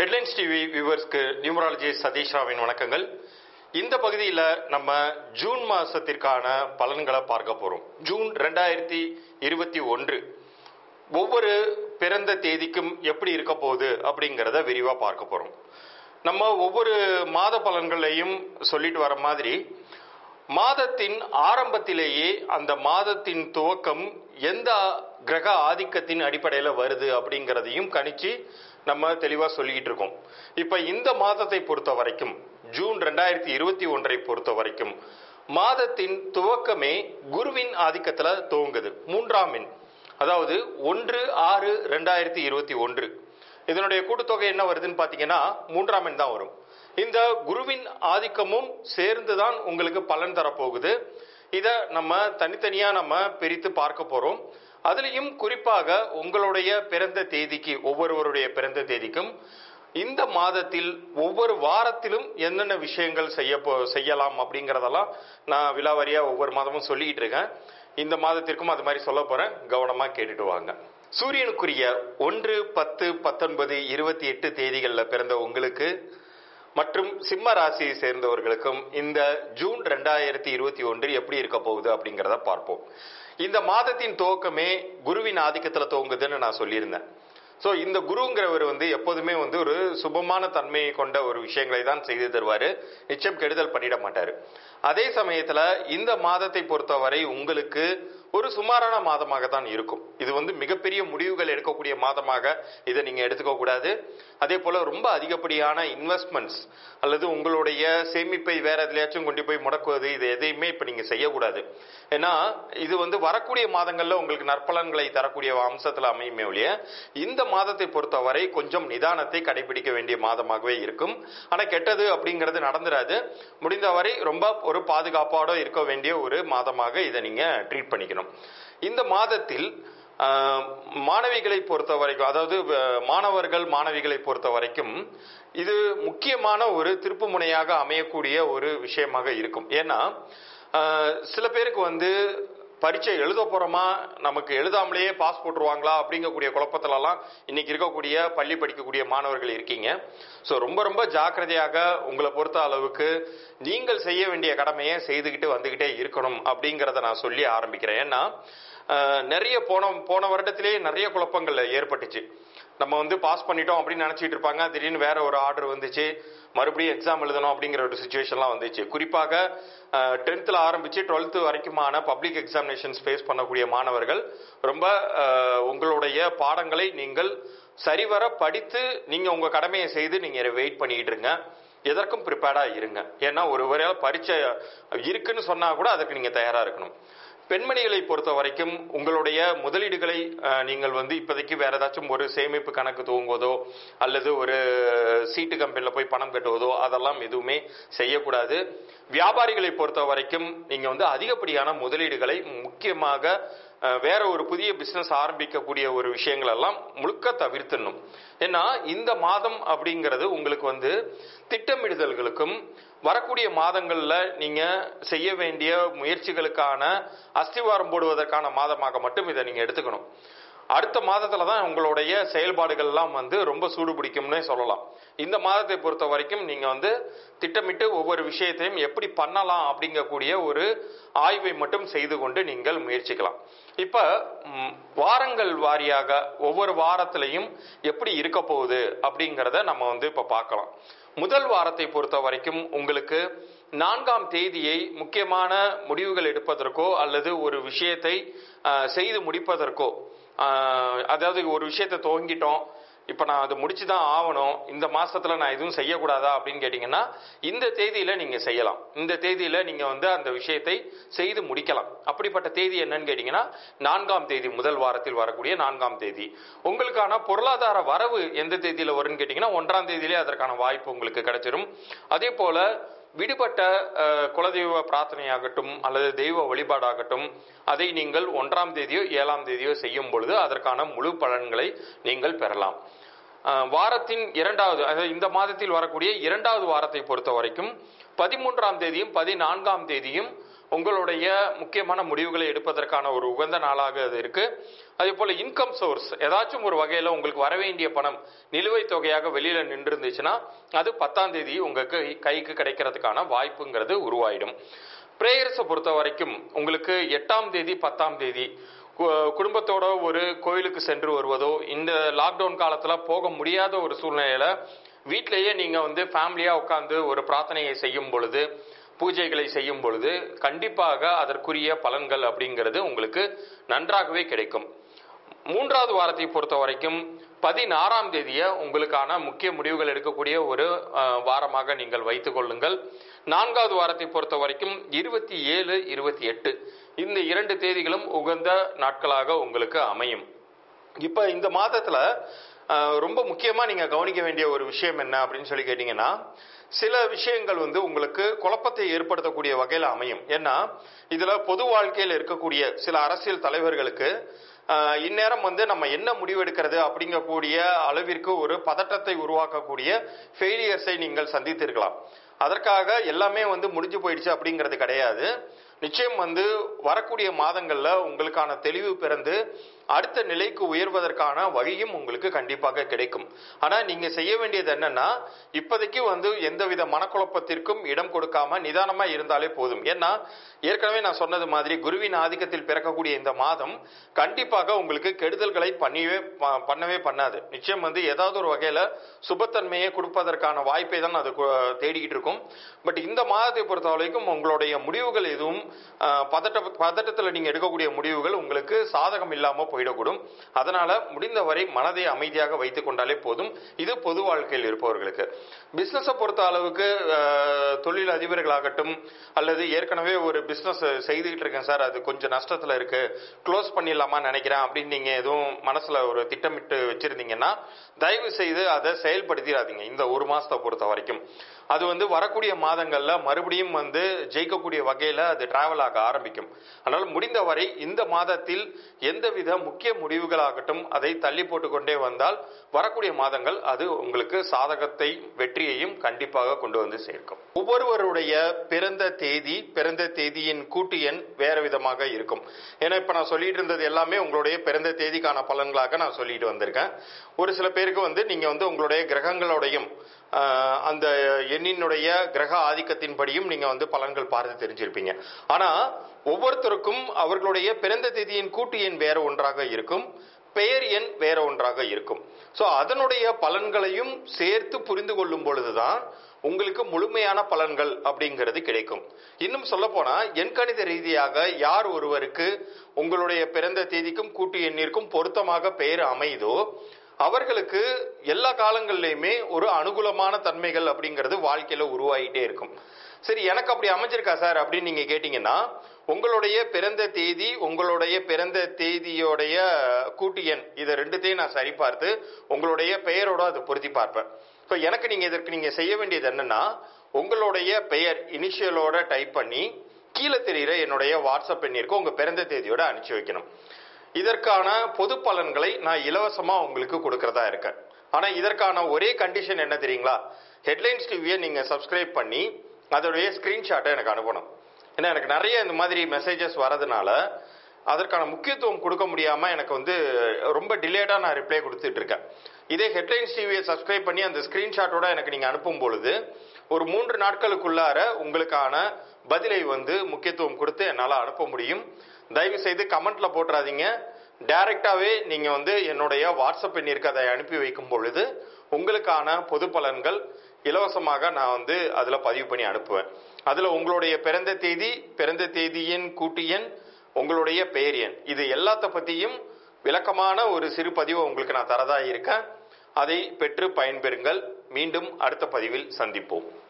headlines TV வியூவர்ஸ்க்கு numerology Satish ராவின் வணக்கங்கள் இந்த பகுதியில் நம்ம ஜூன் மாசத்திற்கான பலன்களை பார்க்க போறோம் ஜூன் ரெண்டாயிரத்தி இருபத்தி ஒன்று ஒவ்வொரு பிறந்த தேதிக்கும் எப்படி இருக்க போகுது அப்படிங்கிறத விரிவாக பார்க்க போறோம் நம்ம ஒவ்வொரு மாத பலன்களையும் சொல்லிட்டு வர மாதிரி மாதத்தின் ஆரம்பத்திலேயே அந்த மாதத்தின் துவக்கம் எந்த கிரக ஆதிக்கத்தின் அடிப்படையில் வருது அப்படிங்கிறதையும் கணிச்சு நம்ம தெளிவாக சொல்லிக்கிட்டு இருக்கோம் இப்போ இந்த மாதத்தை பொறுத்த வரைக்கும் ஜூன் ரெண்டாயிரத்தி இருபத்தி ஒன்றை பொறுத்த வரைக்கும் மாதத்தின் துவக்கமே குருவின் ஆதிக்கத்தில் துவங்குது மூன்றாம் எண் அதாவது ஒன்று ஆறு ரெண்டாயிரத்தி இருபத்தி ஒன்று இதனுடைய கூட்டுத்தொகை என்ன வருதுன்னு பார்த்தீங்கன்னா மூன்றாம் எண் தான் வரும் இந்த குருவின் ஆதிக்கமும் சேர்ந்து தான் உங்களுக்கு பலன் தரப்போகுது இதை நம்ம தனித்தனியாக நம்ம பிரித்து பார்க்க போகிறோம் அதுலேயும் குறிப்பாக உங்களுடைய பிறந்த தேதிக்கு ஒவ்வொருவருடைய பிறந்த தேதிக்கும் இந்த மாதத்தில் ஒவ்வொரு வாரத்திலும் என்னென்ன விஷயங்கள் செய்ய போ செய்யலாம் அப்படிங்கிறதெல்லாம் நான் விலாவாரியாக ஒவ்வொரு மாதமும் சொல்லிக்கிட்டு இருக்கேன் இந்த மாதத்திற்கும் அது மாதிரி சொல்ல போகிறேன் கவனமாக கேட்டுட்டு வாங்க சூரியனுக்குரிய ஒன்று பத்து பத்தொன்பது இருபத்தி எட்டு தேதிகளில் பிறந்த உங்களுக்கு மற்றும் சிம்ம ராசியை சேர்ந்தவர்களுக்கும் இந்த ஜூன் ரெண்டாயிரத்தி இருபத்தி ஒன்று எப்படி இருக்க போகுது அப்படிங்கிறத பார்ப்போம் இந்த மாதத்தின் துவக்கமே குருவின் ஆதிக்கத்தில் துவங்குதுன்னு நான் சொல்லியிருந்தேன் ஸோ இந்த குருங்கிறவர் வந்து எப்போதுமே வந்து ஒரு சுபமான தன்மையை கொண்ட ஒரு விஷயங்களை தான் செய்து தருவார் நிச்சயம் கெடுதல் பண்ணிட மாட்டார் அதே சமயத்தில் இந்த மாதத்தை பொறுத்தவரை உங்களுக்கு ஒரு சுமாரான மாதமாக தான் இருக்கும் இது வந்து மிகப்பெரிய முடிவுகள் எடுக்கக்கூடிய மாதமாக இதை நீங்கள் எடுத்துக்க கூடாது அதே போல் ரொம்ப அதிகப்படியான இன்வெஸ்ட்மெண்ட்ஸ் அல்லது உங்களுடைய சேமிப்பை வேற எதுலையாச்சும் கொண்டு போய் முடக்குவது இது எதையுமே இப்போ நீங்கள் செய்யக்கூடாது ஏன்னா இது வந்து வரக்கூடிய மாதங்களில் உங்களுக்கு நற்பலன்களை தரக்கூடிய அம்சத்தில் அமையுமே ஒழிய இந்த மாதத்தை பொறுத்தவரை கொஞ்சம் நிதானத்தை கடைபிடிக்க வேண்டிய மாதமாகவே இருக்கும் ஆனால் கெட்டது அப்படிங்கிறது நடந்துராது முடிந்தவரை ரொம்ப ஒரு பாதுகாப்போட இருக்க வேண்டிய ஒரு மாதமாக இதை நீங்கள் ட்ரீட் பண்ணிக்கணும் இந்த மாதத்தில் மாணவிகளை பொறுத்த வரைக்கும் அதாவது மாணவர்கள் மாணவிகளை பொறுத்த வரைக்கும் இது முக்கியமான ஒரு திருப்பு முனையாக அமையக்கூடிய ஒரு விஷயமாக இருக்கும் ஏன்னா சில பேருக்கு வந்து பரீட்சை எழுத போறோமா நமக்கு எழுதாமலேயே பாஸ் போட்டுருவாங்களா அப்படிங்கக்கூடிய குழப்பத்திலலாம் இன்னைக்கு இருக்கக்கூடிய பள்ளி படிக்கக்கூடிய மாணவர்கள் இருக்கீங்க ஸோ ரொம்ப ரொம்ப ஜாக்கிரதையாக உங்களை பொறுத்த அளவுக்கு நீங்கள் செய்ய வேண்டிய கடமையை செய்துக்கிட்டு வந்துக்கிட்டே இருக்கணும் அப்படிங்கிறத நான் சொல்லி ஆரம்பிக்கிறேன் ஏன்னா நிறைய போன போன வருடத்திலேயே நிறைய குழப்பங்கள் ஏற்பட்டுச்சு நம்ம வந்து பாஸ் பண்ணிட்டோம் அப்படின்னு நினச்சிட்டு இருப்பாங்க திடீர்னு வேற ஒரு ஆர்டர் வந்துச்சு மறுபடியும் எக்ஸாம் எழுதணும் அப்படிங்கிற ஒரு சுச்சுவேஷன்லாம் வந்துச்சு குறிப்பாக டென்த்தில் ஆரம்பித்து டுவெல்த்து வரைக்குமான பப்ளிக் எக்ஸாமினேஷன்ஸ் ஃபேஸ் பண்ணக்கூடிய மாணவர்கள் ரொம்ப உங்களுடைய பாடங்களை நீங்கள் சரிவர படித்து நீங்கள் உங்கள் கடமையை செய்து நீங்கள் வெயிட் பண்ணிக்கிட்டு இருங்க எதற்கும் ப்ரிப்பேர்டாக இருங்க ஏன்னா ஒரு வரையால் பரீட்சை இருக்குன்னு சொன்னால் கூட அதுக்கு நீங்கள் தயாராக இருக்கணும் பெண்மணிகளை பொறுத்த வரைக்கும் உங்களுடைய முதலீடுகளை நீங்கள் வந்து இப்போதைக்கு வேற ஏதாச்சும் ஒரு சேமிப்பு கணக்கு துவங்குவதோ அல்லது ஒரு சீட்டு கம்பெனியில் போய் பணம் கட்டுவதோ அதெல்லாம் எதுவுமே செய்யக்கூடாது வியாபாரிகளை பொறுத்த வரைக்கும் நீங்கள் வந்து அதிகப்படியான முதலீடுகளை முக்கியமாக வேற ஒரு புதிய பிஸ்னஸ் ஆரம்பிக்கக்கூடிய ஒரு விஷயங்கள் எல்லாம் முழுக்க தவிர்த்துடணும் ஏன்னா இந்த மாதம் அப்படிங்கிறது உங்களுக்கு வந்து திட்டமிடுதல்களுக்கும் வரக்கூடிய மாதங்களில் நீங்கள் செய்ய வேண்டிய முயற்சிகளுக்கான அஸ்திவாரம் போடுவதற்கான மாதமாக மட்டும் இதை நீங்கள் எடுத்துக்கணும் அடுத்த மாதத்துல தான் உங்களுடைய செயல்பாடுகள்லாம் வந்து ரொம்ப சூடு பிடிக்கும்னே சொல்லலாம் இந்த மாதத்தை பொறுத்த வரைக்கும் நீங்க வந்து திட்டமிட்டு ஒவ்வொரு விஷயத்தையும் எப்படி பண்ணலாம் அப்படிங்கக்கூடிய ஒரு ஆய்வை மட்டும் செய்து கொண்டு நீங்கள் முயற்சிக்கலாம் இப்ப வாரங்கள் வாரியாக ஒவ்வொரு வாரத்திலையும் எப்படி இருக்க போகுது அப்படிங்கிறத நம்ம வந்து இப்ப பார்க்கலாம் முதல் வாரத்தை பொறுத்த வரைக்கும் உங்களுக்கு நான்காம் தேதியை முக்கியமான முடிவுகள் எடுப்பதற்கோ அல்லது ஒரு விஷயத்தை செய்து முடிப்பதற்கோ அதாவது ஒரு விஷயத்தை துவங்கிட்டோம் இப்போ நான் அதை முடிச்சு தான் ஆகணும் இந்த மாசத்துல நான் எதுவும் செய்யக்கூடாதா அப்படின்னு கேட்டிங்கன்னா இந்த தேதியில நீங்க செய்யலாம் இந்த தேதியில நீங்க வந்து அந்த விஷயத்தை செய்து முடிக்கலாம் அப்படிப்பட்ட தேதி என்னன்னு கேட்டிங்கன்னா நான்காம் தேதி முதல் வாரத்தில் வரக்கூடிய நான்காம் தேதி உங்களுக்கான பொருளாதார வரவு எந்த தேதியில வரும்னு கேட்டிங்கன்னா ஒன்றாம் தேதியிலே அதற்கான வாய்ப்பு உங்களுக்கு கிடைச்சிரும் அதே போல விடுபட்ட குலதெய்வ பிரார்த்தனையாகட்டும் அல்லது தெய்வ வழிபாடாகட்டும் அதை நீங்கள் ஒன்றாம் தேதியோ ஏழாம் தேதியோ செய்யும் பொழுது அதற்கான முழு பலன்களை நீங்கள் பெறலாம் வாரத்தின் இரண்டாவது அதாவது இந்த மாதத்தில் வரக்கூடிய இரண்டாவது வாரத்தை பொறுத்த வரைக்கும் பதிமூன்றாம் தேதியும் பதினான்காம் தேதியும் உங்களுடைய முக்கியமான முடிவுகளை எடுப்பதற்கான ஒரு உகந்த நாளாக அது இருக்கு அதே போல இன்கம் சோர்ஸ் ஏதாச்சும் ஒரு வகையில உங்களுக்கு வர வேண்டிய பணம் நிலுவைத் தொகையாக வெளியில நின்று இருந்துச்சுன்னா அது பத்தாம் தேதி உங்களுக்கு கைக்கு கிடைக்கிறதுக்கான வாய்ப்புங்கிறது உருவாயிடும் பிரேயர்ஸை பொறுத்த வரைக்கும் உங்களுக்கு எட்டாம் தேதி பத்தாம் தேதி கு- குடும்பத்தோட ஒரு கோயிலுக்கு சென்று வருவதோ இந்த லாக்டவுன் காலத்துல போக முடியாத ஒரு சூழ்நிலையில வீட்டிலேயே நீங்க வந்து ஃபேமிலியா உட்காந்து ஒரு பிரார்த்தனையை செய்யும் பொழுது பூஜைகளை செய்யும் பொழுது கண்டிப்பாக அதற்குரிய பலன்கள் அப்படிங்கிறது உங்களுக்கு நன்றாகவே கிடைக்கும் மூன்றாவது வாரத்தை பொறுத்த வரைக்கும் பதினாறாம் தேதிய உங்களுக்கான முக்கிய முடிவுகள் எடுக்கக்கூடிய ஒரு அஹ், வாரமாக நீங்கள் வைத்துக் கொள்ளுங்கள் நான்காவது வாரத்தை பொறுத்த வரைக்கும் இருபத்தி ஏழு இருபத்தி எட்டு இந்த இரண்டு தேதிகளும் உகந்த நாட்களாக உங்களுக்கு அமையும் இப்ப இந்த மாதத்துல அஹ், ரொம்ப முக்கியமா நீங்க கவனிக்க வேண்டிய ஒரு விஷயம் என்ன அப்படின்னு சொல்லி கேட்டீங்கன்னா சில விஷயங்கள் வந்து உங்களுக்கு குழப்பத்தை ஏற்படுத்தக்கூடிய வகையில் அமையும் ஏன்னா இதுல பொது வாழ்க்கையில் இருக்கக்கூடிய சில அரசியல் தலைவர்களுக்கு அஹ், இந்நேரம் வந்து நம்ம என்ன முடிவெடுக்கிறது அப்படிங்கக்கூடிய அளவிற்கு ஒரு பதட்டத்தை உருவாக்கக்கூடிய ஃபெயிலியர்ஸை நீங்கள் சந்தித்திருக்கலாம் அதற்காக எல்லாமே வந்து முடிஞ்சு போயிடுச்சு அப்படிங்கிறது கிடையாது நிச்சயம் வந்து வரக்கூடிய மாதங்கள்ல உங்களுக்கான தெளிவு பிறந்து அடுத்த நிலைக்கு உயர்வதற்கான வழியும் உங்களுக்கு கண்டிப்பாக கிடைக்கும் ஆனா நீங்க செய்ய வேண்டியது என்னன்னா இப்போதைக்கு வந்து எந்தவித மனக்குழப்பத்திற்கும் இடம் கொடுக்காம நிதானமா இருந்தாலே போதும் ஏன்னா ஏற்கனவே நான் சொன்னது மாதிரி குருவின் ஆதிக்கத்தில் பிறக்கக்கூடிய இந்த மாதம் கண்டிப்பாக உங்களுக்கு கெடுதல்களை பண்ணியே ப- பண்ணவே பண்ணாது நிச்சயம் வந்து ஏதாவது ஒரு வகையில சுபத்தன்மையை கொடுப்பதற்கான வாய்ப்பை தான் அது கு- தேடிக்கிட்டு இருக்கும் பட் இந்த மாதத்தை பொறுத்த வரைக்கும் உங்களுடைய முடிவுகள் எதுவும் அஹ், பதட்ட பதட்டத்தில் நீங்க எடுக்கக்கூடிய முடிவுகள் உங்களுக்கு சாதகம் இல்லாம போயிடக்கூடும் அதனால முடிந்தவரை மனதை அமைதியாக வைத்துக் கொண்டாலே போதும் இது பொது வாழ்க்கையில் இருப்பவர்களுக்கு பிசினஸை பொறுத்த அளவுக்கு அஹ், தொழில் அதிபர்களாகட்டும் அல்லது ஏற்கனவே ஒரு பிசினஸ் செய்துகிட்டு இருக்கேன் சார் அது கொஞ்சம் நஷ்டத்துல இருக்கு க்ளோஸ் பண்ணிடலாமா நினைக்கிறேன் அப்படின்னு நீங்க எதுவும் மனசுல ஒரு திட்டமிட்டு வச்சிருந்தீங்கன்னா தயவு செய்து அதை செயல்படுத்திடாதீங்க இந்த ஒரு மாசத்தை பொறுத்த வரைக்கும் அது வந்து வரக்கூடிய மாதங்கள்ல மறுபடியும் வந்து ஜெயிக்கக்கூடிய வகையில அது டிராவல் ஆக ஆரம்பிக்கும் அதனால் முடிந்தவரை இந்த மாதத்தில் எந்தவித முக்கிய முடிவுகளாகட்டும் அதை தள்ளி போட்டுக்கொண்டே வந்தால் வரக்கூடிய மாதங்கள் அது உங்களுக்கு சாதகத்தை வெற்றியையும் கண்டிப்பாக கொண்டு வந்து சேர்க்கும் ஒவ்வொருவருடைய பிறந்த தேதி பிறந்த தேதியின் கூட்டு எண் வேற விதமாக இருக்கும் ஏன்னா இப்ப நான் சொல்லிட்டு இருந்தது எல்லாமே உங்களுடைய பிறந்த தேதிக்கான பலன்களாக நான் சொல்லிட்டு வந்திருக்கேன் ஒரு சில பேருக்கு வந்து நீங்க வந்து உங்களுடைய கிரகங்களோடையும் ஆஹ், அந்த எண்ணினுடைய கிரக ஆதிக்கத்தின்படியும் நீங்க வந்து பலன்கள் பார்த்து தெரிஞ்சிருப்பீங்க ஆனா ஒவ்வொருத்தருக்கும் அவர்களுடைய பிறந்த தேதியின் கூட்டு எண் வேற ஒன்றாக இருக்கும் பெயர் எண் வேற ஒன்றாக இருக்கும் சோ அதனுடைய பலன்களையும் சேர்த்து புரிந்து கொள்ளும் பொழுதுதான் உங்களுக்கு முழுமையான பலன்கள் அப்படிங்கிறது கிடைக்கும் இன்னும் சொல்ல போனா எண்கணித ரீதியாக யார் ஒருவருக்கு உங்களுடைய பிறந்த தேதிக்கும் கூட்டு எண்ணிற்கும் பொருத்தமாக பெயர் அமைதோ அவர்களுக்கு எல்லா காலங்கள்லயுமே ஒரு அனுகூலமான தன்மைகள் அப்படிங்கிறது வாழ்க்கையில உருவாகிட்டே இருக்கும் சரி எனக்கு அப்படி அமைஞ்சிருக்கா சார் அப்படின்னு நீங்க கேட்டீங்கன்னா உங்களுடைய பிறந்த தேதி உங்களுடைய பிறந்த தேதியோடைய கூட்டு எண் இதை ரெண்டுத்தையும் நான் சரி பார்த்து உங்களுடைய பெயரோட அதை பொருத்தி பார்ப்பேன் இப்போ எனக்கு நீங்க இதற்கு நீங்க செய்ய வேண்டியது என்னன்னா உங்களுடைய பெயர் இனிஷியலோட டைப் பண்ணி கீழே தெரிகிற என்னுடைய வாட்ஸ்அப் எண்ணிற்கு உங்க பிறந்த தேதியோட அனுப்பிச்சு வைக்கணும் இதற்கான பொது பலன்களை நான் இலவசமா உங்களுக்கு கொடுக்கறதா இருக்கேன் ஆனா இதற்கான ஒரே கண்டிஷன் என்ன தெரியுங்களா ஹெட்லைன்ஸ் டிவியை நீங்க சப்ஸ்கிரைப் பண்ணி அதோடைய ஸ்கிரீன்ஷாட்டை எனக்கு அனுப்பணும் ஏன்னா எனக்கு நிறைய இந்த மாதிரி மெசேஜஸ் வரதுனால அதற்கான முக்கியத்துவம் கொடுக்க முடியாம எனக்கு வந்து ரொம்ப டிலேடா நான் ரிப்ளை கொடுத்துட்டு இருக்கேன் இதே ஹெட்லைன்ஸ் டிவியை சப்ஸ்கிரைப் பண்ணி அந்த ஸ்கிரீன்ஷாட்டோட எனக்கு நீங்க அனுப்பும் பொழுது ஒரு மூன்று நாட்களுக்குள்ளார உங்களுக்கான பதிலை வந்து முக்கியத்துவம் கொடுத்து என்னால் அனுப்ப முடியும் தயவு செய்து கமெண்ட்ல போட்டுறாதீங்க டைரக்டாவே நீங்க வந்து என்னுடைய வாட்ஸ்அப் எண்ணிற்கு அதை அனுப்பி வைக்கும் பொழுது உங்களுக்கான பொது பலன்கள் இலவசமாக நான் வந்து அதுல பதிவு பண்ணி அனுப்புவேன் அதுல உங்களுடைய பிறந்த தேதி பிறந்த தேதியின் கூட்டு எண் உங்களுடைய பெயர் எண் இது எல்லாத்த பத்தியும் விளக்கமான ஒரு சிறு பதிவை உங்களுக்கு நான் தரதா இருக்கேன் அதை பெற்று பயன்பெறுங்கள் மீண்டும் அடுத்த பதிவில் சந்திப்போம்